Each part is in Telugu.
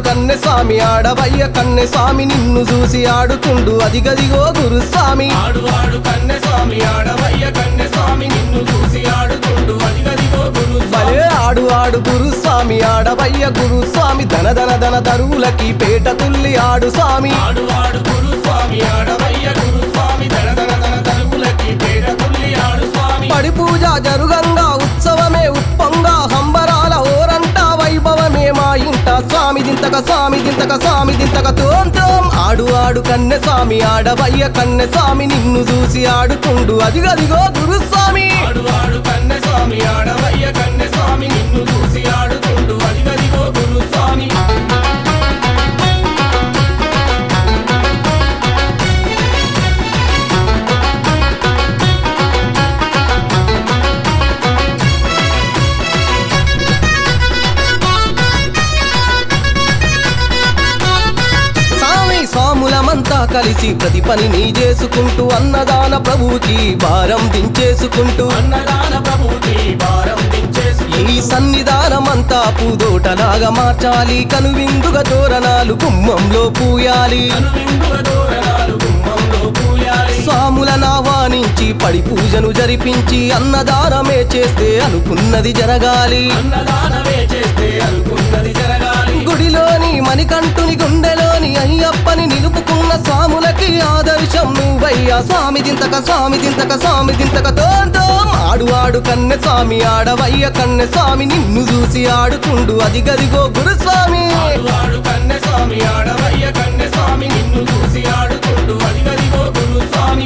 కన్నె స్వామి ఆడవయ్య కన్నె స్వామి నిన్ను చూసి ఆడుతుండు అదిగదిగో గురుస్వామి ఆడు ఆడు కన్నె స్వామి ఆడవయ్య కన్నె స్వామి నిన్ను చూసి ఆడుతుండు అదిగదిగో గురు భలే ఆడు ఆడు గురుస్వామి ఆడవయ్య గురుస్వామి ధన ధన ధన తరువులకి పేట తుల్లి ఆడు స్వామి ఆడు ఆడు గురు స్వామి ఆడవయ్య గురు స్వామి ధన ధన ధన తలుపులకి పేట తుల్లి ఆడు స్వామి పడి పూజ జరుగంగా ఉత్సవమే ఉప్పంగా హంబరాల ఓరంట వైభవమే మా ఇంట స్వామి దింతక స్వామి దింతక స్వామి దింతక తోం తోం ఆడు ఆడు కన్నె స్వామి ఆడవయ్య కన్నె స్వామి నిన్ను చూసి ఆడుతుండు అదిగదిగో గురుస్వామి ఆడు ఆడు కన్నె స్వామి ఆడవయ్య కన్నె స్వామి నిన్ను చూసి ఆడుతుండు అదిగదిగో గురు స్వామి స్వామి స్వాములమంతా కలిసి ప్రతి పని నీ చేసుకుంటూ అన్నదాన ప్రభువుకి భారం దించేసుకుంటూ అన్నదాన ప్రభుకి భారం దించేసి ఈ సన్నిధానమంతా పూదోటలాగా మార్చాలి కనువిందుగా తోరణాలు గుమ్మంలో పూయాలి కనువిందుల దూరణాలు గుమ్మంలో పూయాలి స్వాములను ఆహ్వానించి పడి పూజను జరిపించి అన్నదానమే చేస్తే అనుకున్నది జరగాలి అన్నదానమే చేస్తే అనుకున్నది జరగాలి గుడిలోని మణికంఠుని గుండెలోని అయ్యప్పని నిలుపుకున్న స్వాములకి ఆదర్శం నువ్వయ్యా స్వామి దింతక స్వామి దింతక స్వామి దింతక తోంతో ఆడు ఆడు కన్నె స్వామి ఆడవయ్య కన్నె స్వామి నిన్ను చూసి ఆడుతుండు అది గదిగో గురుస్వామి ఆడు ఆడు కన్నె స్వామి ఆడవయ్య కన్నె స్వామి నిన్ను చూసి ఆడుతుండు అదిగదిగో గురు స్వామి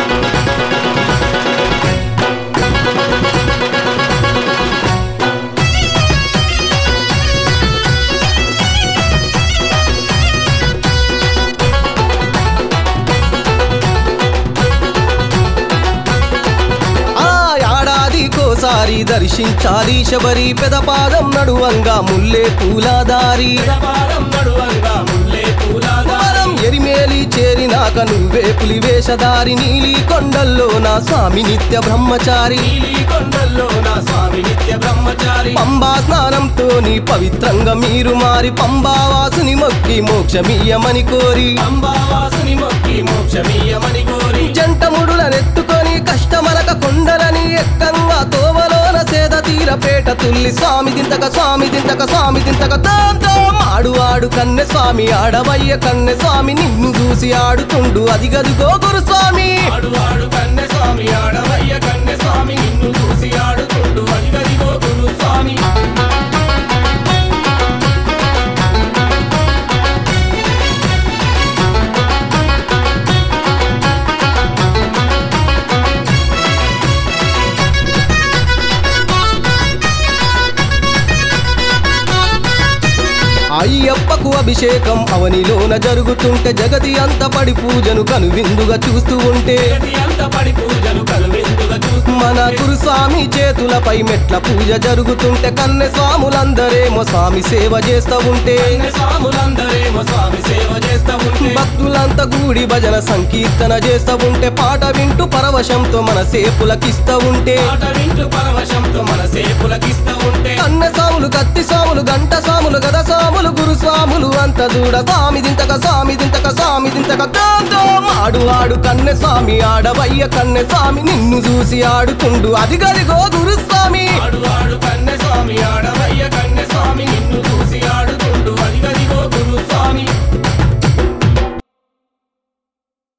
ఆ ఏడాదికోసారి దర్శించాలి శబరి పెదపాదం నడువంగా ముల్లే పూలాదారి పాదం నడువంగా ముల్లే పూలాదారి మనం ఎరిమేలి చేరినాక నువ్వే పులి వేషధారి నీలి కొండల్లో నా స్వామి నిత్య బ్రహ్మచారి నీలి కొండల్లో నా స్వామి నిత్య బ్రహ్మచారి పంబా స్నానంతో నీ పవిత్రంగా మీరు మారి పంబావాసుని మొక్కి మోక్షమీయమని కోరి అంబావాసుని మొక్కి మోక్షమీయమని కోరి జంటముడులనెత్తుకొని కష్టమలక కొండలని ఎక్కంగా తోవలోన సేద తీరపేట తుల్లి స్వామి దింతక స్వామి దింతక స్వామి దింతక తోం తోం ఆడు ఆడు కన్నె స్వామి ఆడవయ్య కన్నె స్వామి నిన్ను చూసి ఆడుతుండు అదిగదిగో గురుస్వామి ఆడు ఆడు కన్నె స్వామి ఆడవయ్య కన్నె స్వామి నిన్ను చూసి ఆడుతుండు అదిగదిగో గురు స్వామి అయ్యప్పకు అభిషేకం అవనిలోన జరుగుతుంటే జగతి అంత పడి పూజను కనువిందుగా చూస్తూ ఉంటే జగతి అంత పడి పూజలు కనువిందుగా చూస్తూ మన గురుస్వామి చేతులపై మెట్ల పూజ జరుగుతుంటే కన్నె స్వాములందరేమో స్వామి సేవ చేస్తూ ఉంటే కన్నె స్వాములందరేమో స్వామి సేవ చేస్తా ఉంటే భక్తులంతా గూడి భజన సంకీర్తన చేస్తూ ఉంటే పాట వింటూ పరవశంతో మన సేపులకిస్తూ ఉంటే పాట వింటూ పరవశంతో మన సేపులకిస్తా ఉంటే కన్నె స్వాములు కత్తి స్వాములు గంట స్వాములు గద స్వాములు గురు స్వాములు అంత చూడ స్వామి దింతక స్వామి దింతక స్వామి దింతక దాంతో ఆడు ఆడు కన్నె స్వామి ఆడవయ్య కన్నె స్వామి నిన్ను చూసి ఆడుతుండు అది గదిగో గురుస్వామి ఆడు ఆడు కన్నె స్వామి ఆడవ